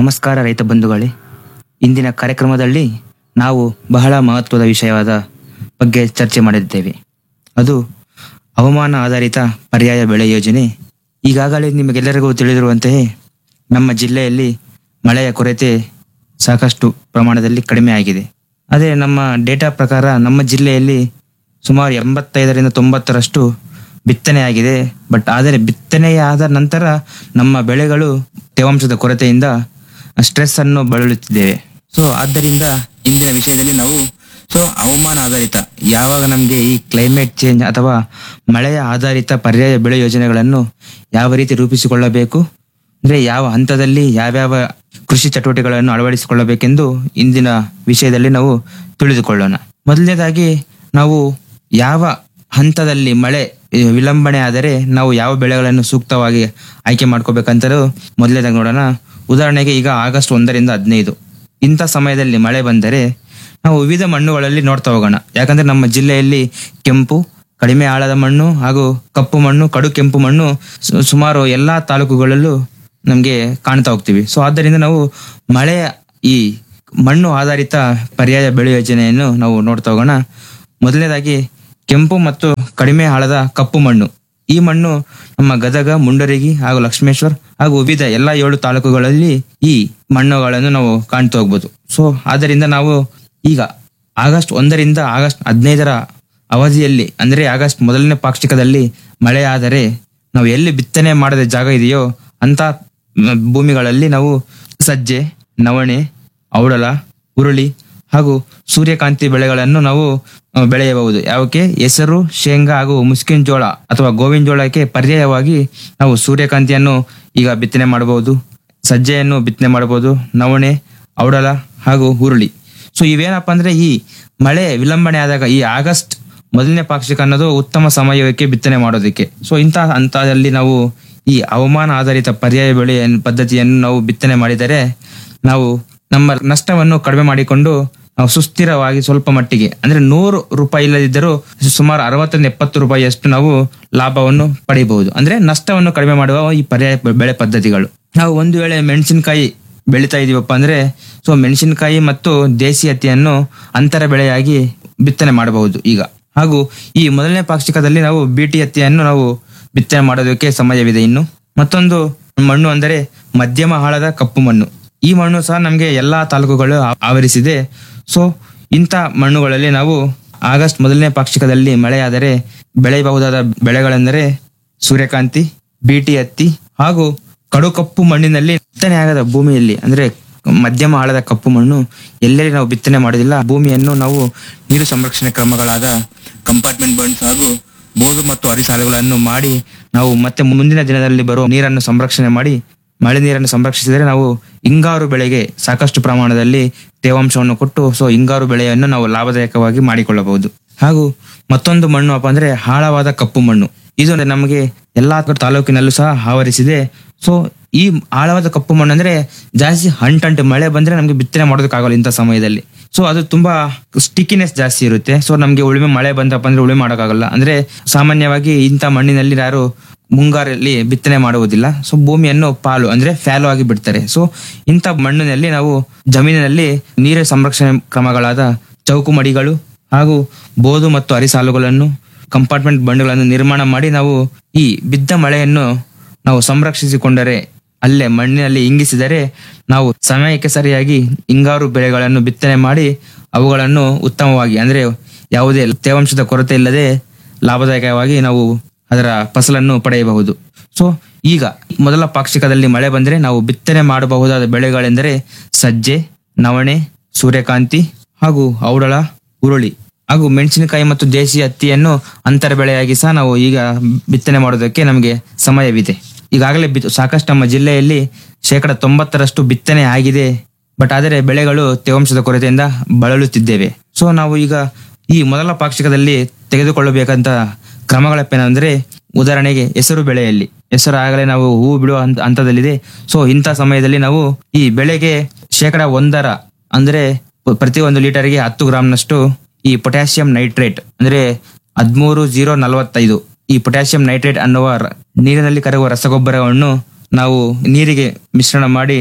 ನಮಸ್ಕಾರ ರೈತ ಬಂಧುಗಳೇ ಇಂದಿನ ಕಾರ್ಯಕ್ರಮದಲ್ಲಿ ನಾವು ಬಹಳ ಮಹತ್ವದ ವಿಷಯವಾದ ಬಗ್ಗೆ ಚರ್ಚೆ ಮಾಡಿದ್ದೇವೆ ಅದು ಹವಾಮಾನ ಆಧಾರಿತ ಪರ್ಯಾಯ ಬೆಳೆ ಯೋಜನೆ ಈಗಾಗಲೇ ನಿಮಗೆಲ್ಲರಿಗೂ ತಿಳಿದಿರುವಂತೆಯೇ ನಮ್ಮ ಜಿಲ್ಲೆಯಲ್ಲಿ ಮಳೆಯ ಕೊರತೆ ಸಾಕಷ್ಟು ಪ್ರಮಾಣದಲ್ಲಿ ಕಡಿಮೆ ಆಗಿದೆ ಅದೇ ನಮ್ಮ ಡೇಟಾ ಪ್ರಕಾರ ನಮ್ಮ ಜಿಲ್ಲೆಯಲ್ಲಿ ಸುಮಾರು ಎಂಬತ್ತೈದರಿಂದ ತೊಂಬತ್ತರಷ್ಟು ಬಿತ್ತನೆ ಆಗಿದೆ ಬಟ್ ಆದರೆ ಬಿತ್ತನೆಯಾದ ನಂತರ ನಮ್ಮ ಬೆಳೆಗಳು ತೇವಾಂಶದ ಕೊರತೆಯಿಂದ ಸ್ಟ್ರೆಸ್ ಅನ್ನು ಬಳಲುತ್ತಿದ್ದೇವೆ ಸೊ ಆದ್ದರಿಂದ ಇಂದಿನ ವಿಷಯದಲ್ಲಿ ನಾವು ಸೊ ಹವಾಮಾನ ಆಧಾರಿತ ಯಾವಾಗ ನಮಗೆ ಈ ಕ್ಲೈಮೇಟ್ ಚೇಂಜ್ ಅಥವಾ ಮಳೆಯ ಆಧಾರಿತ ಪರ್ಯಾಯ ಬೆಳೆ ಯೋಜನೆಗಳನ್ನು ಯಾವ ರೀತಿ ರೂಪಿಸಿಕೊಳ್ಳಬೇಕು ಅಂದ್ರೆ ಯಾವ ಹಂತದಲ್ಲಿ ಯಾವ್ಯಾವ ಕೃಷಿ ಚಟುವಟಿಕೆಗಳನ್ನು ಅಳವಡಿಸಿಕೊಳ್ಳಬೇಕೆಂದು ಇಂದಿನ ವಿಷಯದಲ್ಲಿ ನಾವು ತಿಳಿದುಕೊಳ್ಳೋಣ ಮೊದಲನೇದಾಗಿ ನಾವು ಯಾವ ಹಂತದಲ್ಲಿ ಮಳೆ ಈ, ವಿಳಂಬಣೆ ಆದರೆ ನಾವು ಯಾವ ಬೆಳೆಗಳನ್ನು ಸೂಕ್ತವಾಗಿ ಆಯ್ಕೆ ಮಾಡ್ಕೋಬೇಕಂತಲೂ ಮೊದಲನೇದಾಗಿ ನೋಡೋಣ ಉದಾಹರಣೆಗೆ ಈಗ ಆಗಸ್ಟ್ ಒಂದರಿಂದ ಹದಿನೈದು ಇಂಥ ಸಮಯದಲ್ಲಿ ಮಳೆ ಬಂದರೆ ನಾವು ವಿವಿಧ ಮಣ್ಣುಗಳಲ್ಲಿ ನೋಡ್ತಾ ಹೋಗೋಣ ಯಾಕಂದ್ರೆ ನಮ್ಮ ಜಿಲ್ಲೆಯಲ್ಲಿ ಕೆಂಪು ಕಡಿಮೆ ಆಳದ ಮಣ್ಣು ಹಾಗೂ ಕಪ್ಪು ಮಣ್ಣು ಕಡು ಕೆಂಪು ಮಣ್ಣು ಸು- ಸುಮಾರು ಎಲ್ಲಾ ತಾಲೂಕುಗಳಲ್ಲೂ ನಮಗೆ ಕಾಣ್ತಾ ಹೋಗ್ತೀವಿ ಸೊ ಆದ್ದರಿಂದ ನಾವು ಮಳೆಯ ಈ ಮಣ್ಣು ಆಧಾರಿತ ಪರ್ಯಾಯ ಬೆಳೆ ಯೋಜನೆಯನ್ನು ನಾವು ನೋಡ್ತಾ ಹೋಗೋಣ ಮೊದಲನೇದಾಗಿ ಕೆಂಪು ಮತ್ತು ಕಡಿಮೆ ಆಳದ ಕಪ್ಪು ಮಣ್ಣು ಈ ಮಣ್ಣು ನಮ್ಮ ಗದಗ ಮುಂಡರಗಿ ಹಾಗೂ ಲಕ್ಷ್ಮೇಶ್ವರ್ ಹಾಗೂ ವಿವಿಧ ಎಲ್ಲಾ ಏಳು ತಾಲೂಕುಗಳಲ್ಲಿ ಈ ಮಣ್ಣುಗಳನ್ನು ನಾವು ಕಾಣ್ತಾ ಹೋಗ್ಬೋದು ಸೊ ಆದ್ದರಿಂದ ನಾವು ಈಗ ಆಗಸ್ಟ್ ಒಂದರಿಂದ ಆಗಸ್ಟ್ ಹದಿನೈದರ ಅವಧಿಯಲ್ಲಿ ಅಂದ್ರೆ ಆಗಸ್ಟ್ ಮೊದಲನೇ ಪಾಕ್ಷಿಕದಲ್ಲಿ ಮಳೆ ಆದರೆ ನಾವು ಎಲ್ಲಿ ಬಿತ್ತನೆ ಮಾಡದ ಜಾಗ ಇದೆಯೋ ಅಂತ ಮ್, ಭೂಮಿಗಳಲ್ಲಿ ನಾವು ಸಜ್ಜೆ ನವಣೆ ಔಡಲ ಹುರುಳಿ ಹಾಗೂ ಸೂರ್ಯಕಾಂತಿ ಬೆಳೆಗಳನ್ನು ನಾವು ಆ, ಬೆಳೆಯಬಹುದು ಯಾವಕ್ಕೆ ಹೆಸರು ಶೇಂಗಾ ಹಾಗೂ ಮುಸ್ಕಿನ ಜೋಳ ಅಥವಾ ಗೋವಿನ ಜೋಳಕ್ಕೆ ಪರ್ಯಾಯವಾಗಿ ನಾವು ಸೂರ್ಯಕಾಂತಿಯನ್ನು ಈಗ ಬಿತ್ತನೆ ಮಾಡಬಹುದು ಸಜ್ಜೆಯನ್ನು ಬಿತ್ತನೆ ಮಾಡಬಹುದು ನವಣೆ ಔಡಲ ಹಾಗೂ ಹುರುಳಿ ಸೊ ಇವೇನಪ್ಪ ಅಂದ್ರೆ ಈ ಮಳೆ ವಿಳಂಬಣೆ ಆದಾಗ ಈ ಆಗಸ್ಟ್ ಮೊದಲನೇ ಪಾಕ್ಷಿಕ ಅನ್ನೋದು ಉತ್ತಮ ಸಮಯಕ್ಕೆ ಬಿತ್ತನೆ ಮಾಡೋದಕ್ಕೆ ಸೊ ಇಂತಹ ಹಂತದಲ್ಲಿ ನಾವು ಈ ಹವಾಮಾನ ಆಧಾರಿತ ಪರ್ಯಾಯ ಬೆಳೆ ಪದ್ಧತಿಯನ್ನು ನಾವು ಬಿತ್ತನೆ ಮಾಡಿದರೆ ನಾವು ನಮ್ಮ ನಷ್ಟವನ್ನು ಕಡಿಮೆ ಮಾಡಿಕೊಂಡು ನಾವು ಸುಸ್ಥಿರವಾಗಿ ಸ್ವಲ್ಪ ಮಟ್ಟಿಗೆ ಅಂದ್ರೆ ನೂರು ರೂಪಾಯಿ ಇಲ್ಲದಿದ್ದರೂ ಸುಮಾರು ಅರವತ್ತರಿಂದ ಎಪ್ಪತ್ತು ರೂಪಾಯಿಯಷ್ಟು ನಾವು ಲಾಭವನ್ನು ಪಡೆಯಬಹುದು ಅಂದ್ರೆ ನಷ್ಟವನ್ನು ಕಡಿಮೆ ಮಾಡುವ ಈ ಪರ್ಯಾಯ ಬೆಳೆ ಪದ್ಧತಿಗಳು ನಾವು ಒಂದು ವೇಳೆ ಮೆಣಸಿನಕಾಯಿ ಬೆಳಿತಾ ಇದೀವಪ್ಪ ಅಂದ್ರೆ ಸೊ ಮೆಣಸಿನಕಾಯಿ ಮತ್ತು ದೇಸಿ ಹತ್ತಿಯನ್ನು ಅಂತರ ಬೆಳೆಯಾಗಿ ಬಿತ್ತನೆ ಮಾಡಬಹುದು ಈಗ ಹಾಗೂ ಈ ಮೊದಲನೇ ಪಾಕ್ಷಿಕದಲ್ಲಿ ನಾವು ಬಿಟಿ ಹತ್ತಿಯನ್ನು ನಾವು ಬಿತ್ತನೆ ಮಾಡೋದಕ್ಕೆ ಸಮಯವಿದೆ ಇನ್ನು ಮತ್ತೊಂದು ಮಣ್ಣು ಅಂದರೆ ಮಧ್ಯಮ ಆಳದ ಕಪ್ಪು ಮಣ್ಣು ಈ ಮಣ್ಣು ಸಹ ನಮಗೆ ಎಲ್ಲಾ ತಾಲೂಕುಗಳು ಆ- ಆವರಿಸಿದೆ ಸೊ ಇಂಥ ಮಣ್ಣುಗಳಲ್ಲಿ ನಾವು ಆಗಸ್ಟ್ ಮೊದಲನೇ ಪಾಕ್ಷಿಕದಲ್ಲಿ ಮಳೆಯಾದರೆ ಬೆಳೆಯಬಹುದಾದ ಬೆಳೆಗಳೆಂದರೆ ಸೂರ್ಯಕಾಂತಿ ಬಿಟಿ ಹತ್ತಿ ಹಾಗೂ ಕಡು ಕಪ್ಪು ಮಣ್ಣಿನಲ್ಲಿ ಬಿತ್ತನೆ ಆಗದ ಭೂಮಿಯಲ್ಲಿ ಅಂದ್ರೆ ಮಧ್ಯಮ ಆಳದ ಕಪ್ಪು ಮಣ್ಣು ಎಲ್ಲೆಲ್ಲಿ ನಾವು ಬಿತ್ತನೆ ಮಾಡೋದಿಲ್ಲ ಭೂಮಿಯನ್ನು ನಾವು ನೀರು ಸಂರಕ್ಷಣೆ ಕ್ರಮಗಳಾದ ಕಂಪಾರ್ಟ್ಮೆಂಟ್ ಬಂಡ್ಸ್ ಹಾಗೂ ಬೋದು ಮತ್ತು ಹರಿಸಾಲೆಗಳನ್ನು ಮಾಡಿ ನಾವು ಮತ್ತೆ ಮುಂದಿನ ದಿನದಲ್ಲಿ ಬರುವ ನೀರನ್ನು ಸಂರಕ್ಷಣೆ ಮಾಡಿ ಮಳೆ ನೀರನ್ನು ಸಂರಕ್ಷಿಸಿದರೆ ನಾವು ಹಿಂಗಾರು ಬೆಳೆಗೆ ಸಾಕಷ್ಟು ಪ್ರಮಾಣದಲ್ಲಿ ತೇವಾಂಶವನ್ನು ಕೊಟ್ಟು ಸೊ ಹಿಂಗಾರು ಬೆಳೆಯನ್ನು ನಾವು ಲಾಭದಾಯಕವಾಗಿ ಮಾಡಿಕೊಳ್ಳಬಹುದು ಹಾಗೂ ಮತ್ತೊಂದು ಮಣ್ಣು ಅಪ್ಪ ಅಂದ್ರೆ ಆಳವಾದ ಕಪ್ಪು ಮಣ್ಣು ಇದು ನಮಗೆ ಎಲ್ಲಾ ತಾಲೂಕಿನಲ್ಲೂ ಸಹ ಆವರಿಸಿದೆ ಸೊ ಈ ಆಳವಾದ ಕಪ್ಪು ಮಣ್ಣು ಅಂದ್ರೆ ಜಾಸ್ತಿ ಹಂಟಂಟು ಮಳೆ ಬಂದ್ರೆ ನಮಗೆ ಬಿತ್ತನೆ ಮಾಡೋದಕ್ಕಾಗಲ್ಲ ಇಂಥ ಸಮಯದಲ್ಲಿ ಸೊ ಅದು ತುಂಬಾ ಸ್ಟಿಕಿನೆಸ್ ಜಾಸ್ತಿ ಇರುತ್ತೆ ಸೊ ನಮಗೆ ಉಳುಮೆ ಮಳೆ ಬಂದಪ್ಪ ಅಂದ್ರೆ ಉಳುಮೆ ಮಾಡೋಕ್ಕಾಗಲ್ಲ ಅಂದ್ರೆ ಸಾಮಾನ್ಯವಾಗಿ ಇಂಥ ಮಣ್ಣಿನಲ್ಲಿ ಯಾರು ಮುಂಗಾರಲ್ಲಿ ಬಿತ್ತನೆ ಮಾಡುವುದಿಲ್ಲ ಸೊ ಭೂಮಿಯನ್ನು ಪಾಲು ಅಂದ್ರೆ ಫ್ಯಾಲು ಆಗಿ ಬಿಡ್ತಾರೆ ಸೊ ಇಂಥ ಮಣ್ಣಿನಲ್ಲಿ ನಾವು ಜಮೀನಿನಲ್ಲಿ ನೀರು ಸಂರಕ್ಷಣೆ ಕ್ರಮಗಳಾದ ಚೌಕು ಮಡಿಗಳು ಹಾಗೂ ಬೋದು ಮತ್ತು ಅರಿಸಾಲುಗಳನ್ನು ಕಂಪಾರ್ಟ್ಮೆಂಟ್ ಬಂಡ್ಗಳನ್ನು ನಿರ್ಮಾಣ ಮಾಡಿ ನಾವು ಈ ಬಿದ್ದ ಮಳೆಯನ್ನು ನಾವು ಸಂರಕ್ಷಿಸಿಕೊಂಡರೆ ಅಲ್ಲೇ ಮಣ್ಣಿನಲ್ಲಿ ಇಂಗಿಸಿದರೆ ನಾವು ಸಮಯಕ್ಕೆ ಸರಿಯಾಗಿ ಹಿಂಗಾರು ಬೆಳೆಗಳನ್ನು ಬಿತ್ತನೆ ಮಾಡಿ ಅವುಗಳನ್ನು ಉತ್ತಮವಾಗಿ ಅಂದ್ರೆ ಯಾವುದೇ ತೇವಾಂಶದ ಕೊರತೆ ಇಲ್ಲದೆ ಲಾಭದಾಯಕವಾಗಿ ನಾವು ಅದರ ಫಸಲನ್ನು ಪಡೆಯಬಹುದು ಸೊ ಈಗ ಮೊದಲ ಪಾಕ್ಷಿಕದಲ್ಲಿ ಮಳೆ ಬಂದರೆ ನಾವು ಬಿತ್ತನೆ ಮಾಡಬಹುದಾದ ಬೆಳೆಗಳೆಂದರೆ ಸಜ್ಜೆ ನವಣೆ ಸೂರ್ಯಕಾಂತಿ ಹಾಗೂ ಔಡಳ ಹುರುಳಿ ಹಾಗೂ ಮೆಣಸಿನಕಾಯಿ ಮತ್ತು ದೇಸಿ ಹತ್ತಿಯನ್ನು ಅಂತರ ಬೆಳೆಯಾಗಿ ಸಹ ನಾವು ಈಗ ಬಿತ್ತನೆ ಮಾಡೋದಕ್ಕೆ ನಮಗೆ ಸಮಯವಿದೆ ಈಗಾಗಲೇ ಬಿ- ಸಾಕಷ್ಟು ನಮ್ಮ ಜಿಲ್ಲೆಯಲ್ಲಿ ಶೇಕಡ ತೊಂಬತ್ತರಷ್ಟು ಬಿತ್ತನೆ ಆಗಿದೆ ಬಟ್ ಆದರೆ ಬೆಳೆಗಳು ತೇವಾಂಶದ ಕೊರತೆಯಿಂದ ಬಳಲುತ್ತಿದ್ದೇವೆ ಸೊ ನಾವು ಈಗ ಈ ಮೊದಲ ಪಾಕ್ಷಿಕದಲ್ಲಿ ತೆಗೆದುಕೊಳ್ಳಬೇಕಂತ ಕ್ರಮಗಳಪ್ಪೇನೆಂದ್ರೆ ಉದಾಹರಣೆಗೆ ಹೆಸರು ಬೆಳೆಯಲ್ಲಿ ಹೆಸರು ಆಗಲೇ ನಾವು ಹೂ ಬಿಡುವ ಹಂತ- ಹಂತದಲ್ಲಿದೆ ಸೊ ಇಂಥ ಸಮಯದಲ್ಲಿ ನಾವು ಈ ಬೆಳೆಗೆ ಶೇಕಡ ಒಂದರ ಅಂದ್ರೆ ಪ- ಪ್ರತಿ ಒಂದು ಲೀಟರ್ಗೆ ಹತ್ತು ಗ್ರಾಂನಷ್ಟು ಈ ಪೊಟ್ಯಾಸಿಯಂ ನೈಟ್ರೇಟ್ ಅಂದ್ರೆ ಹದಿಮೂರು ಜೀರೋ ನಲವತ್ತೈದು ಈ ಪೊಟ್ಯಾಸಿಯಂ ನೈಟ್ರೇಟ್ ಅನ್ನುವ ರ- ನೀರಿನಲ್ಲಿ ಕರಗುವ ರಸಗೊಬ್ಬರವನ್ನು ನಾವು ನೀರಿಗೆ ಮಿಶ್ರಣ ಮಾಡಿ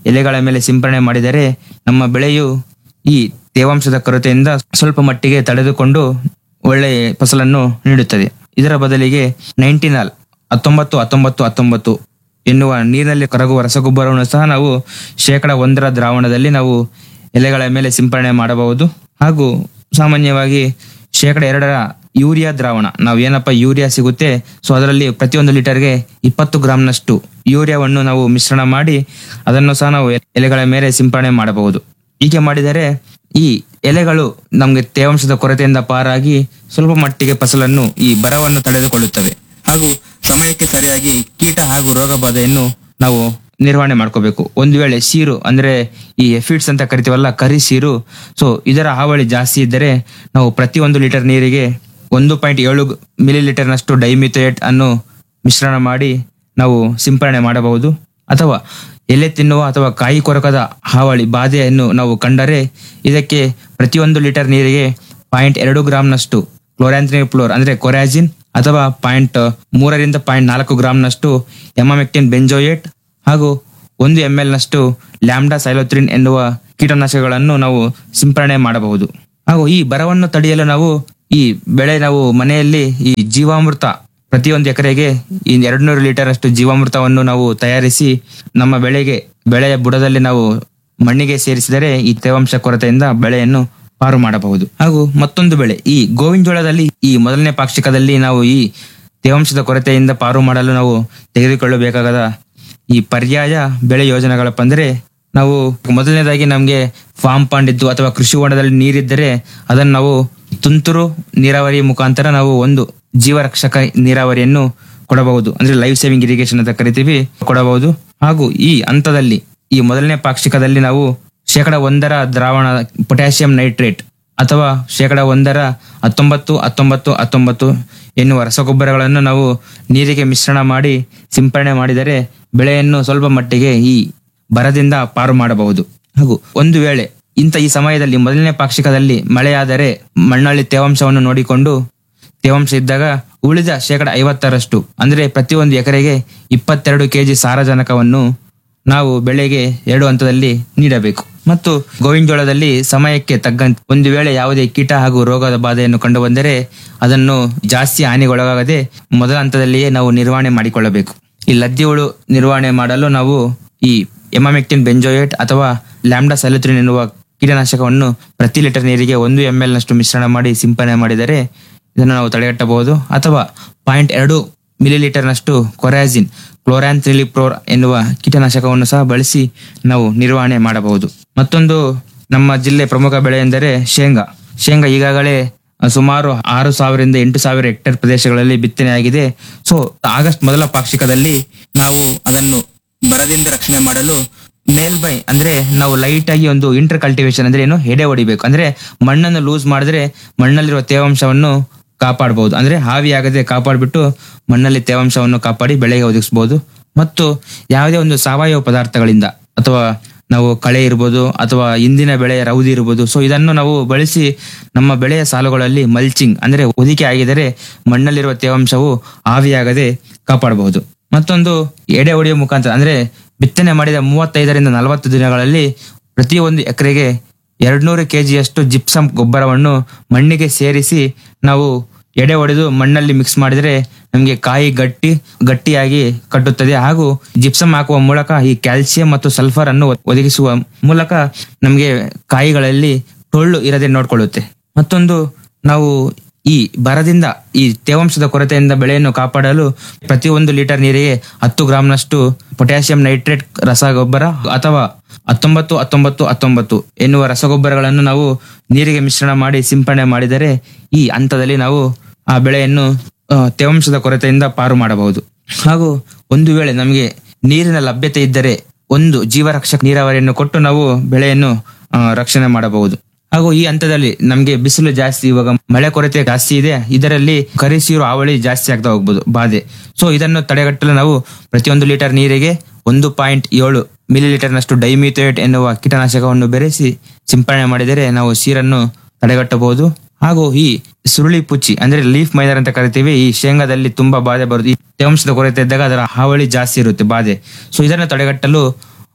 ಎಲೆಗಳ ಮೇಲೆ ಸಿಂಪರಣೆ ಮಾಡಿದರೆ ನಮ್ಮ ಬೆಳೆಯು ಈ ತೇವಾಂಶದ ಕೊರತೆಯಿಂದ ಸ್ವಲ್ಪ ಮಟ್ಟಿಗೆ ತಡೆದುಕೊಂಡು ಒಳ್ಳೆಯ ಫಸಲನ್ನು ನೀಡುತ್ತದೆ ಇದರ ಬದಲಿಗೆ ನೈಂಟಿನಾಲ್ ಹತ್ತೊಂಬತ್ತು ಹತ್ತೊಂಬತ್ತು ಹತ್ತೊಂಬತ್ತು ಎನ್ನುವ ನೀರಿನಲ್ಲಿ ಕರಗುವ ರಸಗೊಬ್ಬರವನ್ನು ಸಹ ನಾವು ಶೇಕಡ ಒಂದರ ದ್ರಾವಣದಲ್ಲಿ ನಾವು ಎಲೆಗಳ ಮೇಲೆ ಸಿಂಪರಣೆ ಮಾಡಬಹುದು ಹಾಗೂ ಸಾಮಾನ್ಯವಾಗಿ ಶೇಕಡ ಎರಡರ ಯೂರಿಯಾ ದ್ರಾವಣ ನಾವು ಏನಪ್ಪ ಯೂರಿಯಾ ಸಿಗುತ್ತೆ ಸೊ ಅದರಲ್ಲಿ ಪ್ರತಿಯೊಂದು ಲೀಟರ್ಗೆ ಇಪ್ಪತ್ತು ಗ್ರಾಂನಷ್ಟು ಯೂರಿಯಾವನ್ನು ನಾವು ಮಿಶ್ರಣ ಮಾಡಿ ಅದನ್ನು ಸಹ ನಾವು ಎಲೆಗಳ ಮೇಲೆ ಸಿಂಪರಣೆ ಮಾಡಬಹುದು ಹೀಗೆ ಮಾಡಿದರೆ ಈ ಎಲೆಗಳು ನಮಗೆ ತೇವಾಂಶದ ಕೊರತೆಯಿಂದ ಪಾರಾಗಿ ಸ್ವಲ್ಪ ಮಟ್ಟಿಗೆ ಫಸಲನ್ನು ಈ ಬರವನ್ನು ತಡೆದುಕೊಳ್ಳುತ್ತವೆ ಹಾಗೂ ಸಮಯಕ್ಕೆ ಸರಿಯಾಗಿ ಕೀಟ ಹಾಗೂ ರೋಗ ಬಾಧೆಯನ್ನು ನಾವು ನಿರ್ವಹಣೆ ಮಾಡ್ಕೋಬೇಕು ಒಂದು ವೇಳೆ ಸೀರು ಅಂದ್ರೆ ಈ ಎಫಿಡ್ಸ್ ಅಂತ ಕರಿತೀವಲ್ಲ ಕರಿ ಸೀರು ಸೊ ಇದರ ಹಾವಳಿ ಜಾಸ್ತಿ ಇದ್ದರೆ ನಾವು ಪ್ರತಿ ಒಂದು ಲೀಟರ್ ನೀರಿಗೆ ಒಂದು ಪಾಯಿಂಟ್ ಏಳು ಮಿಲಿ ಲೀಟರ್ನಷ್ಟು ಡೈಮಿಥೋಯೇಟ್ ಅನ್ನು ಮಿಶ್ರಣ ಮಾಡಿ ನಾವು ಸಿಂಪರಣೆ ಮಾಡಬಹುದು ಅಥವಾ ಎಲೆ ತಿನ್ನುವ ಅಥವಾ ಕಾಯಿ ಕೊರಕದ ಹಾವಳಿ ಬಾಧೆಯನ್ನು ನಾವು ಕಂಡರೆ ಇದಕ್ಕೆ ಪ್ರತಿಯೊಂದು ಲೀಟರ್ ನೀರಿಗೆ ಪಾಯಿಂಟ್ ಎರಡು ಗ್ರಾಂನಷ್ಟು ಕ್ಲೋರಾಂಥ್ರಿನ್ ಅಂದ್ರೆ ಕೊರಾಜಿನ್ ಅಥವಾ ಪಾಯಿಂಟ್ ಮೂರರಿಂದ ಪಾಯಿಂಟ್ ನಾಲ್ಕು ಗ್ರಾಂನಷ್ಟು ಎಮಾಮೆಕ್ಟಿನ್ ಬೆಂಜೋಯೇಟ್ ಹಾಗೂ ಒಂದು ಎಂ ಎಲ್ ನಷ್ಟು ಲ್ಯಾಂಬ್ಡಾ ಸೈಲೋತ್ರಿನ್ ಎನ್ನುವ ಕೀಟನಾಶಕಗಳನ್ನು ನಾವು ಸಿಂಪರಣೆ ಮಾಡಬಹುದು ಹಾಗೂ ಈ ಬರವನ್ನು ತಡೆಯಲು ನಾವು ಈ ಬೆಳೆ ನಾವು ಮನೆಯಲ್ಲಿ ಈ ಜೀವಾಮೃತ ಪ್ರತಿಯೊಂದು ಎಕರೆಗೆ ಈ ಎರಡು ನೂರು ಲೀಟರ್ ಅಷ್ಟು ಜೀವಾಮೃತವನ್ನು ನಾವು ತಯಾರಿಸಿ ನಮ್ಮ ಬೆಳೆಗೆ ಬೆಳೆಯ ಬುಡದಲ್ಲಿ ನಾವು ಮಣ್ಣಿಗೆ ಸೇರಿಸಿದರೆ ಈ ತೇವಾಂಶ ಕೊರತೆಯಿಂದ ಬೆಳೆಯನ್ನು ಪಾರು ಮಾಡಬಹುದು ಹಾಗೂ ಮತ್ತೊಂದು ಬೆಳೆ ಈ ಗೋವಿನ ಜೋಳದಲ್ಲಿ ಈ ಮೊದಲನೇ ಪಾಕ್ಷಿಕದಲ್ಲಿ ನಾವು ಈ ತೇವಾಂಶದ ಕೊರತೆಯಿಂದ ಪಾರು ಮಾಡಲು ನಾವು ತೆಗೆದುಕೊಳ್ಳಬೇಕಾದ ಈ ಪರ್ಯಾಯ ಬೆಳೆ ಯೋಜನೆಗಳಪ್ಪ ಅಂದ್ರೆ ನಾವು ಮೊದಲನೇದಾಗಿ ನಮಗೆ ಫಾರ್ಮ್ ಪಾಂಡ್ ಇದ್ದು ಅಥವಾ ಕೃಷಿ ಹೊಂಡದಲ್ಲಿ ನೀರಿದ್ದರೆ ಅದನ್ನು ನಾವು ತುಂತುರು ನೀರಾವರಿ ಮುಖಾಂತರ ನಾವು ಒಂದು ಜೀವರಕ್ಷಕ ನೀರಾವರಿಯನ್ನು ಕೊಡಬಹುದು ಅಂದ್ರೆ ಲೈಫ್ ಸೇವಿಂಗ್ ಇರಿಗೇಷನ್ ಅಂತ ಕರಿತೀವಿ ಕೊಡಬಹುದು ಹಾಗೂ ಈ ಹಂತದಲ್ಲಿ ಈ ಮೊದಲನೇ ಪಾಕ್ಷಿಕದಲ್ಲಿ ನಾವು ಶೇಕಡ ಒಂದರ ದ್ರಾವಣ ಪೊಟ್ಯಾಷಿಯಂ ನೈಟ್ರೇಟ್ ಅಥವಾ ಶೇಕಡ ಒಂದರ ಹತ್ತೊಂಬತ್ತು ಹತ್ತೊಂಬತ್ತು ಹತ್ತೊಂಬತ್ತು ಎನ್ನುವ ರಸಗೊಬ್ಬರಗಳನ್ನು ನಾವು ನೀರಿಗೆ ಮಿಶ್ರಣ ಮಾಡಿ ಸಿಂಪರಣೆ ಮಾಡಿದರೆ ಬೆಳೆಯನ್ನು ಸ್ವಲ್ಪ ಮಟ್ಟಿಗೆ ಈ ಬರದಿಂದ ಪಾರು ಮಾಡಬಹುದು ಹಾಗೂ ಒಂದು ವೇಳೆ ಇಂಥ ಈ ಸಮಯದಲ್ಲಿ ಮೊದಲನೇ ಪಾಕ್ಷಿಕದಲ್ಲಿ ಮಳೆಯಾದರೆ ಮಣ್ಣಲ್ಲಿ ತೇವಾಂಶವನ್ನು ನೋಡಿಕೊಂಡು ತೇವಾಂಶ ಇದ್ದಾಗ ಉಳಿದ ಶೇಕಡ ಐವತ್ತರಷ್ಟು ಅಂದ್ರೆ ಪ್ರತಿಯೊಂದು ಎಕರೆಗೆ ಇಪ್ಪತ್ತೆರಡು ಕೆಜಿ ಸಾರಜನಕವನ್ನು ನಾವು ಬೆಳೆಗೆ ಎರಡು ಹಂತದಲ್ಲಿ ನೀಡಬೇಕು ಮತ್ತು ಗೋವಿನ ಜೋಳದಲ್ಲಿ ಸಮಯಕ್ಕೆ ತಕ್ಕಂತೆ ಒಂದು ವೇಳೆ ಯಾವುದೇ ಕೀಟ ಹಾಗೂ ರೋಗದ ಬಾಧೆಯನ್ನು ಕಂಡು ಬಂದರೆ ಅದನ್ನು ಜಾಸ್ತಿ ಹಾನಿಗೊಳಗಾಗದೆ ಮೊದಲ ಹಂತದಲ್ಲಿಯೇ ನಾವು ನಿರ್ವಹಣೆ ಮಾಡಿಕೊಳ್ಳಬೇಕು ಈ ಲದ್ದಿ ಹುಳು ನಿರ್ವಹಣೆ ಮಾಡಲು ನಾವು ಈ ಎಮಾಮೆಕ್ಟಿನ್ ಬೆಂಜೋಯೇಟ್ ಅಥವಾ ಲ್ಯಾಂಬ್ಡಾ ಸೆಲುತ್ರಿನ್ ಎನ್ನುವ ಕೀಟನಾಶಕವನ್ನು ಪ್ರತಿ ಲೀಟರ್ ನೀರಿಗೆ ಒಂದು ಎಂ ಎಲ್ ನಷ್ಟು ಮಿಶ್ರಣ ಮಾಡಿ ಸಿಂಪರಣೆ ಮಾಡಿದರೆ ಇದನ್ನು ನಾವು ತಡೆಗಟ್ಟಬಹುದು ಅಥವಾ ಪಾಯಿಂಟ್ ಎರಡು ಮಿಲಿ ಲೀಟರ್ನಷ್ಟು ಕೊರಾಜಿನ್ ಕ್ಲೋರಾನ್ಥ್ರಿಲಿಪ್ರೋರ್ ಎನ್ನುವ ಕೀಟನಾಶಕವನ್ನು ಸಹ ಬಳಸಿ ನಾವು ನಿರ್ವಹಣೆ ಮಾಡಬಹುದು ಮತ್ತೊಂದು ನಮ್ಮ ಜಿಲ್ಲೆ ಪ್ರಮುಖ ಬೆಳೆ ಎಂದರೆ ಶೇಂಗಾ ಶೇಂಗಾ ಈಗಾಗಲೇ ಸುಮಾರು ಆರು ಸಾವಿರದಿಂದ ಎಂಟು ಸಾವಿರ ಹೆಕ್ಟೇರ್ ಪ್ರದೇಶಗಳಲ್ಲಿ ಬಿತ್ತನೆಯಾಗಿದೆ ಸೊ ಆಗಸ್ಟ್ ಮೊದಲ ಪಾಕ್ಷಿಕದಲ್ಲಿ ನಾವು ಅದನ್ನು ಬರದಿಂದ ರಕ್ಷಣೆ ಮಾಡಲು ಮೇಲ್ಮೈ ಅಂದ್ರೆ ನಾವು ಲೈಟ್ ಆಗಿ ಒಂದು ಇಂಟರ್ ಕಲ್ಟಿವೇಶನ್ ಅಂದ್ರೆ ಏನು ಎಡೆ ಹೊಡಿಬೇಕು ಅಂದ್ರೆ ಮಣ್ಣನ್ನು ಲೂಸ್ ಮಾಡಿದ್ರೆ ಮಣ್ಣಲ್ಲಿರುವ ತೇವಾಂಶವನ್ನು ಕಾಪಾಡಬಹುದು ಅಂದ್ರೆ ಹಾವಿಯಾಗದೆ ಕಾಪಾಡ್ಬಿಟ್ಟು ಮಣ್ಣಲ್ಲಿ ತೇವಾಂಶವನ್ನು ಕಾಪಾಡಿ ಬೆಳೆಗೆ ಒದಗಿಸಬಹುದು ಮತ್ತು ಯಾವುದೇ ಒಂದು ಸಾವಯವ ಪದಾರ್ಥಗಳಿಂದ ಅಥವಾ ನಾವು ಕಳೆ ಇರ್ಬೋದು ಅಥವಾ ಇಂದಿನ ಬೆಳೆಯ ರೌದಿ ಇರ್ಬೋದು ಸೊ ಇದನ್ನು ನಾವು ಬಳಸಿ ನಮ್ಮ ಬೆಳೆಯ ಸಾಲುಗಳಲ್ಲಿ ಮಲ್ಚಿಂಗ್ ಅಂದ್ರೆ ಹೊದಿಕೆ ಆಗಿದರೆ ಮಣ್ಣಲ್ಲಿರುವ ತೇವಾಂಶವು ಆವಿಯಾಗದೆ ಕಾಪಾಡಬಹುದು ಮತ್ತೊಂದು ಎಡೆ ಹೊಡೆಯುವ ಮುಖಾಂತರ ಅಂದ್ರೆ ಬಿತ್ತನೆ ಮಾಡಿದ ಮೂವತ್ತೈದರಿಂದ ನಲವತ್ತು ದಿನಗಳಲ್ಲಿ ಪ್ರತಿಯೊಂದು ಎಕರೆಗೆ ಎರಡ್ನೂರು ಕೆಜಿಯಷ್ಟು ಜಿಪ್ಸಮ್ ಗೊಬ್ಬರವನ್ನು ಮಣ್ಣಿಗೆ ಸೇರಿಸಿ ನಾವು ಎಡೆ ಹೊಡೆದು ಮಣ್ಣಲ್ಲಿ ಮಿಕ್ಸ್ ಮಾಡಿದರೆ ನಮಗೆ ಕಾಯಿ ಗಟ್ಟಿ ಗಟ್ಟಿಯಾಗಿ ಕಟ್ಟುತ್ತದೆ ಹಾಗೂ ಜಿಪ್ಸಮ್ ಹಾಕುವ ಮೂಲಕ ಈ ಕ್ಯಾಲ್ಸಿಯಂ ಮತ್ತು ಸಲ್ಫರ್ ಅನ್ನು ಒದಗಿಸುವ ಮೂಲಕ ನಮಗೆ ಕಾಯಿಗಳಲ್ಲಿ ಟೊಳ್ಳು ಇರದೆ ನೋಡ್ಕೊಳ್ಳುತ್ತೆ ಮತ್ತೊಂದು ನಾವು ಈ ಬರದಿಂದ ಈ ತೇವಾಂಶದ ಕೊರತೆಯಿಂದ ಬೆಳೆಯನ್ನು ಕಾಪಾಡಲು ಪ್ರತಿಯೊಂದು ಲೀಟರ್ ನೀರಿಗೆ ಹತ್ತು ಗ್ರಾಂನಷ್ಟು ಪೊಟ್ಯಾಷಿಯಂ ನೈಟ್ರೇಟ್ ರಸಗೊಬ್ಬರ ಅಥವಾ ಹತ್ತೊಂಬತ್ತು ಹತ್ತೊಂಬತ್ತು ಹತ್ತೊಂಬತ್ತು ಎನ್ನುವ ರಸಗೊಬ್ಬರಗಳನ್ನು ನಾವು ನೀರಿಗೆ ಮಿಶ್ರಣ ಮಾಡಿ ಸಿಂಪರಣೆ ಮಾಡಿದರೆ ಈ ಹಂತದಲ್ಲಿ ನಾವು ಆ ಬೆಳೆಯನ್ನು ಆ, ತೇವಾಂಶದ ಕೊರತೆಯಿಂದ ಪಾರು ಮಾಡಬಹುದು ಹಾಗೂ ಒಂದು ವೇಳೆ ನಮಗೆ ನೀರಿನ ಲಭ್ಯತೆ ಇದ್ದರೆ ಒಂದು ಜೀವರಕ್ಷಕ ನೀರಾವರಿಯನ್ನು ಕೊಟ್ಟು ನಾವು ಬೆಳೆಯನ್ನು ಆ, ರಕ್ಷಣೆ ಮಾಡಬಹುದು ಹಾಗೂ ಈ ಹಂತದಲ್ಲಿ ನಮಗೆ ಬಿಸಿಲು ಜಾಸ್ತಿ ಇವಾಗ ಮಳೆ ಕೊರತೆ ಜಾಸ್ತಿ ಇದೆ ಇದರಲ್ಲಿ ಕರಿಸೀರು ಹಾವಳಿ ಜಾಸ್ತಿ ಆಗ್ತಾ ಹೋಗ್ಬೋದು ಬಾಧೆ ಸೊ ಇದನ್ನು ತಡೆಗಟ್ಟಲು ನಾವು ಪ್ರತಿಯೊಂದು ಲೀಟರ್ ನೀರಿಗೆ ಒಂದು ಪಾಯಿಂಟ್ ಏಳು ಮಿಲಿ ಲೀಟರ್ನಷ್ಟು ಡೈಮಿಥೇಟ್ ಎನ್ನುವ ಕೀಟನಾಶಕವನ್ನು ಬೆರೆಸಿ ಸಿಂಪರಣೆ ಮಾಡಿದರೆ ನಾವು ಸೀರನ್ನು ತಡೆಗಟ್ಟಬಹುದು ಹಾಗೂ ಈ ಸುರುಳಿ ಪುಚ್ಚಿ ಅಂದ್ರೆ ಲೀಫ್ ಮೈನರ್ ಅಂತ ಕರಿತೀವಿ ಈ ಶೇಂಗಾದಲ್ಲಿ ತುಂಬಾ ಬಾಧೆ ಬರುತ್ತೆ ಈ ತೇವಾಂಶದ ಕೊರತೆ ಇದ್ದಾಗ ಅದರ ಹಾವಳಿ ಜಾಸ್ತಿ ಇರುತ್ತೆ ಬಾಧೆ ಸೊ ಇದನ್ನು ತಡೆಗಟ್ಟಲು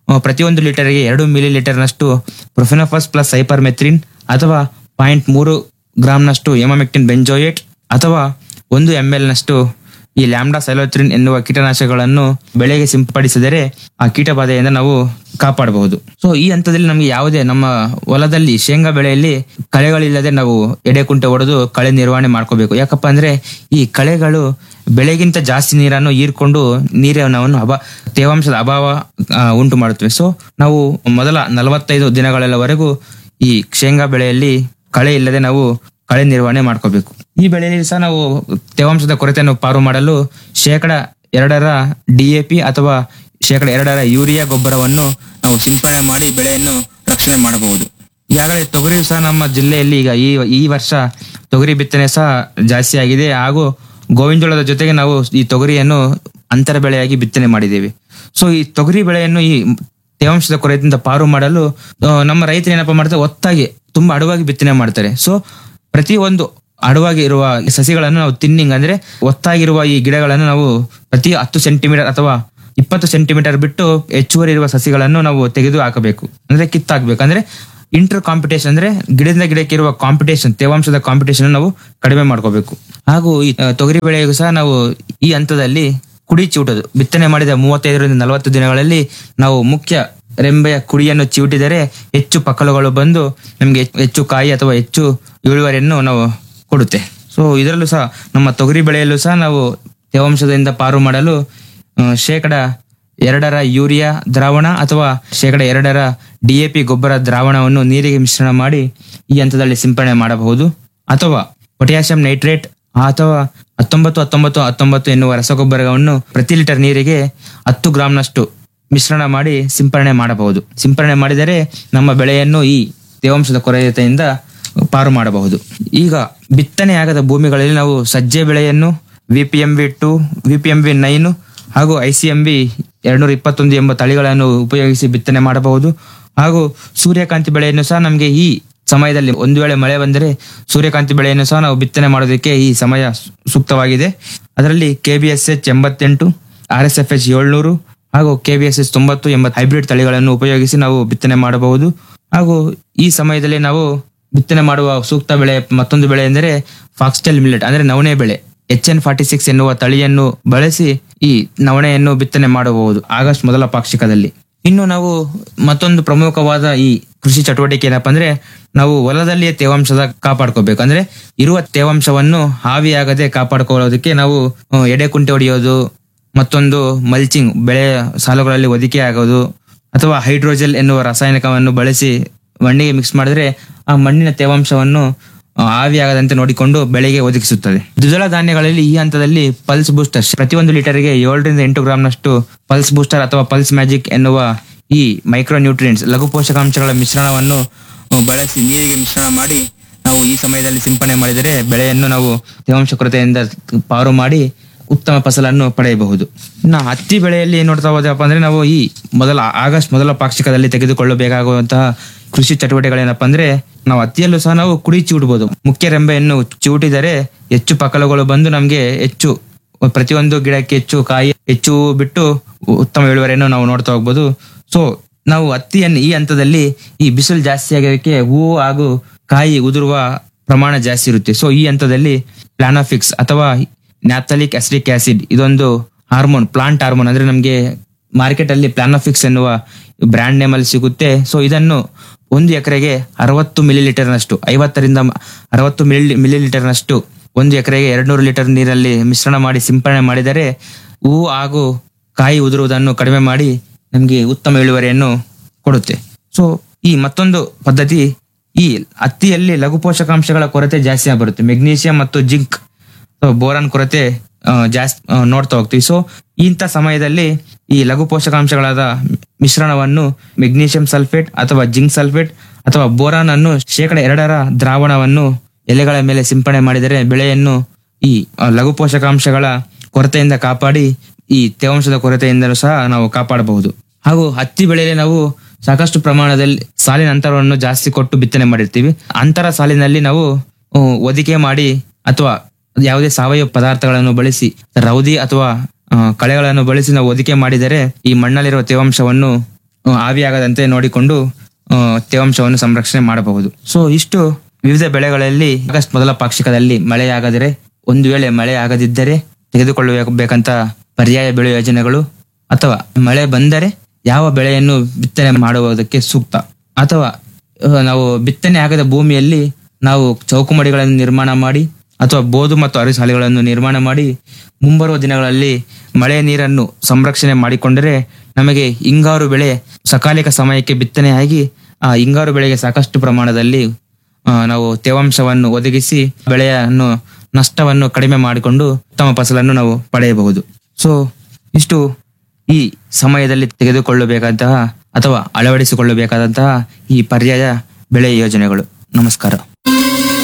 ಆ, ಪ್ರತಿಯೊಂದು ಲೀಟರ್ಗೆ ಎರಡು ಮಿಲಿ ಲೀಟರ್ನಷ್ಟು ಪ್ರೊಫೆನೋಫಸ್ ಪ್ಲಸ್ ಸೈಪರ್ಮೆಥ್ರಿನ್ ಅಥವಾ ಪಾಯಿಂಟ್ ಮೂರು ಗ್ರಾಮ್ನಷ್ಟು ಎಮಾಮೆಕ್ಟಿನ್ ಬೆಂಜೋಯೇಟ್ ಅಥವಾ ಒಂದು ಎಂ ನಷ್ಟು ಈ ಲ್ಯಾಂಬ್ಡಾ ಸೈಲೋತ್ರಿನ್ ಎನ್ನುವ ಕೀಟನಾಶಕಗಳನ್ನು ಬೆಳೆಗೆ ಸಿಂಪಡಿಸಿದರೆ ಆ ಕೀಟಬಾಧೆಯಿಂದ ನಾವು ಕಾಪಾಡಬಹುದು ಸೊ ಈ ಹಂತದಲ್ಲಿ ನಮಗೆ ಯಾವುದೇ ನಮ್ಮ ಹೊಲದಲ್ಲಿ ಶೇಂಗಾ ಬೆಳೆಯಲ್ಲಿ ಕಳೆಗಳಿಲ್ಲದೆ ನಾವು ಎಡೆಕುಂಟೆ ಹೊಡೆದು ಕಳೆ ನಿರ್ವಹಣೆ ಮಾಡ್ಕೋಬೇಕು ಯಾಕಪ್ಪ ಅಂದ್ರೆ ಈ ಕಳೆಗಳು ಬೆಳೆಗಿಂತ ಜಾಸ್ತಿ ನೀರನ್ನು ಹೀರ್ಕೊಂಡು ನೀರಿನವನ್ನು ಅಭಾ ತೇವಾಂಶದ ಅಭಾವ ಆ, ಉಂಟು ಮಾಡುತ್ತವೆ ಸೊ ನಾವು ಮೊದಲ ನಲವತ್ತೈದು ದಿನಗಳವರೆಗೂ ಈ ಶೇಂಗಾ ಬೆಳೆಯಲ್ಲಿ ಕಳೆ ಇಲ್ಲದೆ ನಾವು ಕಳೆ ನಿರ್ವಹಣೆ ಮಾಡ್ಕೋಬೇಕು ಈ ಬೆಳೆಯಲ್ಲಿ ಸಹ ನಾವು ತೇವಾಂಶದ ಕೊರತೆಯನ್ನು ಪಾರು ಮಾಡಲು ಶೇಕಡ ಎರಡರ ಡಿಎಪಿ ಅಥವಾ ಶೇಕಡ ಎರಡರ ಯೂರಿಯಾ ಗೊಬ್ಬರವನ್ನು ನಾವು ಸಿಂಪಡಣೆ ಮಾಡಿ ಬೆಳೆಯನ್ನು ರಕ್ಷಣೆ ಮಾಡಬಹುದು ಈಗಾಗಲೇ ತೊಗರಿ ಸಹ ನಮ್ಮ ಜಿಲ್ಲೆಯಲ್ಲಿ ಈಗ ಈ ಈ ವರ್ಷ ತೊಗರಿ ಬಿತ್ತನೆ ಸಹ ಜಾಸ್ತಿ ಆಗಿದೆ ಹಾಗೂ ಗೋವಿಂಜೋಳದ ಜೊತೆಗೆ ನಾವು ಈ ತೊಗರಿಯನ್ನು ಅಂತರ ಬೆಳೆಯಾಗಿ ಬಿತ್ತನೆ ಮಾಡಿದ್ದೇವೆ ಸೊ ಈ ತೊಗರಿ ಬೆಳೆಯನ್ನು ಈ ತೇವಾಂಶದ ಕೊರತೆಯಿಂದ ಪಾರು ಮಾಡಲು ಆ, ನಮ್ಮ ರೈತರು ಏನಪ್ಪಾ ಮಾಡ್ತಾರೆ ಒತ್ತಾಗಿ ತುಂಬಾ ಅಡವಾಗಿ ಬಿತ್ತನೆ ಮಾಡ್ತಾರೆ ಸೊ ಪ್ರತಿ ಒಂದು ಅಡವಾಗಿ ಇರುವ ಈ ಸಸಿಗಳನ್ನು ನಾವು ತಿನ್ನಿಂಗ್ ಅಂದ್ರೆ ಒತ್ತಾಗಿರುವ ಈ ಗಿಡಗಳನ್ನು ನಾವು ಪ್ರತಿ ಹತ್ತು ಸೆಂಟಿಮೀಟರ್ ಅಥವಾ ಇಪ್ಪತ್ತು ಸೆಂಟಿಮೀಟರ್ ಬಿಟ್ಟು ಹೆಚ್ಚುವರಿ ಇರುವ ಸಸಿಗಳನ್ನು ನಾವು ತೆಗೆದು ಹಾಕಬೇಕು ಅಂದ್ರೆ ಕಿತ್ತಾಕ್ಬೇಕು ಅಂದ್ರೆ ಇಂಟರ್ ಕಾಂಪಿಟೇಷನ್ ಅಂದ್ರೆ ಗಿಡದಿಂದ ಗಿಡಕ್ಕೆ ಇರುವ ಕಾಂಪಿಟೇಷನ್ ತೇವಾಂಶದ ಕಾಂಪಿಟೇಷನ್ ನಾವು ಕಡಿಮೆ ಮಾಡ್ಕೋಬೇಕು ಹಾಗೂ ಈ ಆ, ತೊಗರಿ ಬೆಳೆಗೂ ಸಹ ನಾವು ಈ ಹಂತದಲ್ಲಿ ಕುಡಿ ಚಿವುಟೋದು ಬಿತ್ತನೆ ಮಾಡಿದ ಮೂವತ್ತೈದರಿಂದ ನಲವತ್ತು ದಿನಗಳಲ್ಲಿ ನಾವು ಮುಖ್ಯ ರೆಂಬೆಯ ಕುಡಿಯನ್ನು ಚಿವುಟಿದರೆ ಹೆಚ್ಚು ಪಕ್ಕಲುಗಳು ಬಂದು ನಮಗೆ ಹೆಚ್ಚು ಕಾಯಿ ಅಥವಾ ಹೆಚ್ಚು ಇಳುವರಿಯನ್ನು ನಾವು ಕೊಡುತ್ತೆ ಸೊ ಇದರಲ್ಲೂ ಸಹ ನಮ್ಮ ತೊಗರಿ ಬೆಳೆಯಲ್ಲೂ ಸಹ ನಾವು ತೇವಾಂಶದಿಂದ ಪಾರು ಮಾಡಲು ಆ, ಶೇಕಡ ಎರಡರ ಯೂರಿಯಾ ದ್ರಾವಣ ಅಥವಾ ಶೇಕಡ ಎರಡರ ಡಿಎಪಿ ಗೊಬ್ಬರ ದ್ರಾವಣವನ್ನು ನೀರಿಗೆ ಮಿಶ್ರಣ ಮಾಡಿ ಈ ಹಂತದಲ್ಲಿ ಸಿಂಪಡಣೆ ಮಾಡಬಹುದು ಅಥವಾ ಪೊಟ್ಯಾಷಿಯಂ ನೈಟ್ರೇಟ್ ಅಥವಾ ಹತ್ತೊಂಬತ್ತು ಹತ್ತೊಂಬತ್ತು ಹತ್ತೊಂಬತ್ತು ಎನ್ನುವ ರಸಗೊಬ್ಬರವನ್ನು ಪ್ರತಿ ಲೀಟರ್ ನೀರಿಗೆ ಹತ್ತು ಗ್ರಾಂನಷ್ಟು ಮಿಶ್ರಣ ಮಾಡಿ ಸಿಂಪರಣೆ ಮಾಡಬಹುದು ಸಿಂಪರಣೆ ಮಾಡಿದರೆ ನಮ್ಮ ಬೆಳೆಯನ್ನು ಈ ತೇವಾಂಶದ ಕೊರತೆಯಿಂದ ಪಾರು ಮಾಡಬಹುದು ಈಗ ಬಿತ್ತನೆಯಾಗದ ಭೂಮಿಗಳಲ್ಲಿ ನಾವು ಸಜ್ಜೆ ಬೆಳೆಯನ್ನು V P M V two V P M V nine ಹಾಗೂ ಐ ಸಿ ಎಂ ಬಿ ಎರಡ್ನೂರ ಇಪ್ಪತ್ತೊಂದು ಎಂಬ ತಳಿಗಳನ್ನು ಉಪಯೋಗಿಸಿ ಬಿತ್ತನೆ ಮಾಡಬಹುದು ಹಾಗೂ ಸೂರ್ಯಕಾಂತಿ ಬೆಳೆಯನ್ನು ಸಹ ನಮಗೆ ಈ ಸಮಯದಲ್ಲಿ ಒಂದು ವೇಳೆ ಮಳೆ ಬಂದರೆ ಸೂರ್ಯಕಾಂತಿ ಬೆಳೆಯನ್ನು ಸಹ ನಾವು ಬಿತ್ತನೆ ಮಾಡೋದಕ್ಕೆ ಈ ಸಮಯ ಸು- ಸೂಕ್ತವಾಗಿದೆ ಅದರಲ್ಲಿ ಕೆ ಬಿ ಎಸ್ ಎಚ್ ಎಂಬತ್ತೆಂಟು ಆರ್ ಎಸ್ ಎಫ್ ಎಚ್ ಏಳ್ನೂರು ಹಾಗೂ ಕೆ ಬಿ ಎಸ್ ಎಸ್ ತೊಂಬತ್ತು ಎಂಬ ಹೈಬ್ರಿಡ್ ತಳಿಗಳನ್ನು ಉಪಯೋಗಿಸಿ ನಾವು ಬಿತ್ತನೆ ಮಾಡಬಹುದು ಹಾಗೂ ಈ ಸಮಯದಲ್ಲಿ ನಾವು ಬಿತ್ತನೆ ಮಾಡುವ ಸೂಕ್ತ ಬೆಳೆ ಮತ್ತೊಂದು ಬೆಳೆ ಎಂದರೆ ಫಾಕ್ಸ್ಟೆಲ್ ಮಿಲೆಟ್ ಅಂದ್ರೆ ನವಣೆ ಬೆಳೆ ಎಚ್ ಎನ್ ಫಾರ್ಟಿ ಸಿಕ್ಸ್ ಎನ್ನುವ ತಳಿಯನ್ನು ಬಳಸಿ ಈ ನವಣೆಯನ್ನು ಬಿತ್ತನೆ ಮಾಡಬಹುದು ಆಗಸ್ಟ್ ಮೊದಲ ಪಾಕ್ಷಿಕದಲ್ಲಿ ಇನ್ನು ನಾವು ಮತ್ತೊಂದು ಪ್ರಮುಖವಾದ ಈ ಕೃಷಿ ಚಟುವಟಿಕೆ ಏನಪ್ಪಾ ಅಂದ್ರೆ ನಾವು ಹೊಲದಲ್ಲಿಯೇ ತೇವಾಂಶದ ಕಾಪಾಡ್ಕೋಬೇಕು ಅಂದ್ರೆ ಇರುವ ತೇವಾಂಶವನ್ನು ಹಾವಿಯಾಗದೆ ಕಾಪಾಡ್ಕೊಳ್ಳೋದಕ್ಕೆ ನಾವು ಆ, ಎಡೆಕುಂಟೆ ಹೊಡೆಯೋದು ಮತ್ತೊಂದು ಮಲ್ಚಿಂಗ್ ಬೆಳೆ ಸಾಲುಗಳಲ್ಲಿ ಹೊದಿಕೆ ಆಗೋದು ಅಥವಾ ಹೈಡ್ರೋಜೆಲ್ ಎನ್ನುವ ರಾಸಾಯನಿಕವನ್ನು ಬಳಸಿ ಮಣ್ಣಿಗೆ ಮಿಕ್ಸ್ ಮಾಡಿದ್ರೆ ಆ ಮಣ್ಣಿನ ತೇವಾಂಶವನ್ನು ಆ, ಆವಿಯಾಗದಂತೆ ನೋಡಿಕೊಂಡು ಬೆಳೆಗೆ ಒದಗಿಸುತ್ತದೆ ದ್ವಿದಳ ಧಾನ್ಯಗಳಲ್ಲಿ ಈ ಹಂತದಲ್ಲಿ ಪಲ್ಸ್ ಬೂಸ್ಟರ್ ಪ್ರತಿಯೊಂದು ಲೀಟರ್ಗೆ ಏಳರಿಂದ ಎಂಟು ಗ್ರಾಂನಷ್ಟು ಪಲ್ಸ್ ಬೂಸ್ಟರ್ ಅಥವಾ ಪಲ್ಸ್ ಮ್ಯಾಜಿಕ್ ಎನ್ನುವ ಈ ಮೈಕ್ರೋ ನ್ಯೂಟ್ರಿಯೆಂಟ್ಸ್ ಲಘು ಪೋಷಕಾಂಶಗಳ ಮಿಶ್ರಣವನ್ನು ಆ, ಬಳಸಿ ನೀರಿಗೆ ಮಿಶ್ರಣ ಮಾಡಿ ನಾವು ಈ ಸಮಯದಲ್ಲಿ ಸಿಂಪಡಣೆ ಮಾಡಿದರೆ ಬೆಳೆಯನ್ನು ನಾವು ತೇವಾಂಶ ಕೊರತೆಯಿಂದ ಪಾರು ಮಾಡಿ ಉತ್ತಮ ಫಸಲನ್ನು ಪಡೆಯಬಹುದು ಇನ್ನು ಹತ್ತಿ ಬೆಳೆಯಲ್ಲಿ ಏನ್ ನೋಡ್ತಾ ಹೋದಪ್ಪ ಅಂದ್ರೆ ನಾವು ಈ ಮೊದಲ ಆಗಸ್ಟ್ ಮೊದಲ ಪಾಕ್ಷಿಕದಲ್ಲಿ ತೆಗೆದುಕೊಳ್ಳಬೇಕಾಗುವಂತಹ ಕೃಷಿ ಚಟುವಟಿಕೆಗಳೇನಪ್ಪ ಅಂದ್ರೆ ನಾವು ಹತ್ತಿಯಲ್ಲೂ ಸಹ ನಾವು ಕುಡಿ ಚಿವುಟಬಹುದು ಮುಖ್ಯ ರೆಂಬೆಯನ್ನು ಚಿವುಟಿದರೆ ಹೆಚ್ಚು ಪಕಲುಗಳು ಬಂದು ನಮಗೆ ಹೆಚ್ಚು ಪ್ರತಿಯೊಂದು ಗಿಡಕ್ಕೆ ಹೆಚ್ಚು ಕಾಯಿ ಹೆಚ್ಚು ಹೂವು ಬಿಟ್ಟು ಉತ್ತಮ ಇಳುವರಿಯನ್ನು ನಾವು ನೋಡ್ತಾ ಹೋಗ್ಬೋದು ಸೊ ನಾವು ಹತ್ತಿಯನ್ನು ಈ ಹಂತದಲ್ಲಿ ಈ ಬಿಸಿಲು ಜಾಸ್ತಿ ಆಗೋದಕ್ಕೆ ಹೂವು ಹಾಗೂ ಕಾಯಿ ಉದುರುವ ಪ್ರಮಾಣ ಜಾಸ್ತಿ ಇರುತ್ತೆ ಸೊ ಈ ಹಂತದಲ್ಲಿ ಪ್ಲಾನೋಫಿಕ್ಸ್ ಅಥವಾ ನ್ಯಾಥಲಿಕ್ ಅಸಿಡಿಕ್ ಆಸಿಡ್ ಇದೊಂದು ಹಾರ್ಮೋನ್ ಪ್ಲಾಂಟ್ ಹಾರ್ಮೋನ್ ಅಂದ್ರೆ ನಮಗೆ ಮಾರ್ಕೆಟ್ ಅಲ್ಲಿ ಪ್ಲಾನೋಫಿಕ್ಸ್ ಎನ್ನುವ ಬ್ರ್ಯಾಂಡ್ ನೇಮ್ ಅಲ್ಲಿ ಸಿಗುತ್ತೆ ಸೊ ಇದನ್ನು ಒಂದು ಎಕರೆಗೆ ಅರವತ್ತು ಮಿಲಿ ಲೀಟರ್ನಷ್ಟು ಐವತ್ತರಿಂದ ಅರವತ್ತು ಮಿಲಿ ಮಿಲಿ ಲೀಟರ್ನಷ್ಟು ಒಂದು ಎಕರೆಗೆ ಎರಡ್ನೂರು ಲೀಟರ್ ನೀರಲ್ಲಿ ಮಿಶ್ರಣ ಮಾಡಿ ಸಿಂಪಡಣೆ ಮಾಡಿದರೆ ಹೂವು ಹಾಗೂ ಕಾಯಿ ಉದುರುವುದನ್ನು ಕಡಿಮೆ ಮಾಡಿ ನಮಗೆ ಉತ್ತಮ ಇಳುವರಿಯನ್ನು ಕೊಡುತ್ತೆ ಸೊ ಈ ಮತ್ತೊಂದು ಪದ್ಧತಿ ಈ ಹತ್ತಿಯಲ್ಲಿ ಲಘು ಪೋಷಕಾಂಶಗಳ ಕೊರತೆ ಜಾಸ್ತಿ ಬರುತ್ತೆ ಮೆಗ್ನೀಷಿಯಂ ಮತ್ತು ಜಿಂಕ್ ಬೋರಾನ್ ಕೊರತೆ ಆ, ಜಾಸ್ತಿ ಆ, ನೋಡ್ತಾ ಹೋಗ್ತೀವಿ ಸೊ ಇಂಥ ಸಮಯದಲ್ಲಿ ಈ ಲಘು ಪೋಷಕಾಂಶಗಳಾದ ಮಿಶ್ರಣವನ್ನು ಮೆಗ್ನೀಷಿಯಂ ಸಲ್ಫೇಟ್ ಅಥವಾ ಜಿಂಕ್ ಸಲ್ಫೇಟ್ ಅಥವಾ ಬೋರಾನ್ ಅನ್ನು ಶೇಕಡ ಎರಡರ ದ್ರಾವಣವನ್ನು ಎಲೆಗಳ ಮೇಲೆ ಸಿಂಪಡಣೆ ಮಾಡಿದರೆ ಬೆಳೆಯನ್ನು ಈ ಆ, ಲಘು ಪೋಷಕಾಂಶಗಳ ಕೊರತೆಯಿಂದ ಕಾಪಾಡಿ ಈ ತೇವಾಂಶದ ಕೊರತೆಯಿಂದಲೂ ಸಹ ನಾವು ಕಾಪಾಡಬಹುದು ಹಾಗೂ ಹತ್ತಿ ಬೆಳೆಯಲ್ಲಿ ನಾವು ಸಾಕಷ್ಟು ಪ್ರಮಾಣದಲ್ಲಿ ಸಾಲಿನ ಅಂತರವನ್ನು ಜಾಸ್ತಿ ಕೊಟ್ಟು ಬಿತ್ತನೆ ಮಾಡಿರ್ತೀವಿ ಅಂತರ ಸಾಲಿನಲ್ಲಿ ನಾವು ಆ, ಹೊದಿಕೆ ಮಾಡಿ ಅಥವಾ ಯಾವುದೇ ಸಾವಯವ ಪದಾರ್ಥಗಳನ್ನು ಬಳಸಿ ರೌದಿ ಅಥವಾ ಆ, ಕಳೆಗಳನ್ನು ಬಳಸಿ ನಾವು ಹೊದಿಕೆ ಮಾಡಿದರೆ ಈ ಮಣ್ಣಲ್ಲಿರುವ ತೇವಾಂಶವನ್ನು ಆ, ಆವಿಯಾಗದಂತೆ ನೋಡಿಕೊಂಡು ಆ, ತೇವಾಂಶವನ್ನು ಸಂರಕ್ಷಣೆ ಮಾಡಬಹುದು ಸೊ ಇಷ್ಟು ವಿವಿಧ ಬೆಳೆಗಳಲ್ಲಿ ಆಗಸ್ಟ್ ಮೊದಲ ಪಾಕ್ಷಿಕದಲ್ಲಿ ಮಳೆಯಾಗದರೆ ಒಂದು ವೇಳೆ ಮಳೆ ಆಗದಿದ್ದರೆ ತೆಗೆದುಕೊಳ್ಳಬೇಕಂತ ಪರ್ಯಾಯ ಬೆಳೆ ಯೋಜನೆಗಳು ಅಥವಾ ಮಳೆ ಬಂದರೆ ಯಾವ ಬೆಳೆಯನ್ನು ಬಿತ್ತನೆ ಮಾಡುವುದಕ್ಕೆ ಸೂಕ್ತ ಅಥವಾ ಆ, ನಾವು ಬಿತ್ತನೆ ಆಗದ ಭೂಮಿಯಲ್ಲಿ ನಾವು ಚೌಕುಮಡಿಗಳನ್ನು ನಿರ್ಮಾಣ ಮಾಡಿ ಅಥವಾ ಬೋದು ಮತ್ತು ಅರಿಸಾಲೆಗಳನ್ನು ನಿರ್ಮಾಣ ಮಾಡಿ ಮುಂಬರುವ ದಿನಗಳಲ್ಲಿ ಮಳೆ ನೀರನ್ನು ಸಂರಕ್ಷಣೆ ಮಾಡಿಕೊಂಡರೆ ನಮಗೆ ಹಿಂಗಾರು ಬೆಳೆ ಸಕಾಲಿಕ ಸಮಯಕ್ಕೆ ಬಿತ್ತನೆಯಾಗಿ ಆ ಹಿಂಗಾರು ಬೆಳೆಗೆ ಸಾಕಷ್ಟು ಪ್ರಮಾಣದಲ್ಲಿ ಆ, ನಾವು ತೇವಾಂಶವನ್ನು ಒದಗಿಸಿ ಬೆಳೆಯನ್ನು ನಷ್ಟವನ್ನು ಕಡಿಮೆ ಮಾಡಿಕೊಂಡು ಉತ್ತಮ ಫಸಲನ್ನು ನಾವು ಪಡೆಯಬಹುದು ಸೊ ಇಷ್ಟು ಈ ಸಮಯದಲ್ಲಿ ತೆಗೆದುಕೊಳ್ಳಬೇಕಾದಂತಹ ಅಥವಾ ಅಳವಡಿಸಿಕೊಳ್ಳಬೇಕಾದಂತಹ ಈ ಪರ್ಯಾಯ ಬೆಳೆ ಯೋಜನೆಗಳು ನಮಸ್ಕಾರ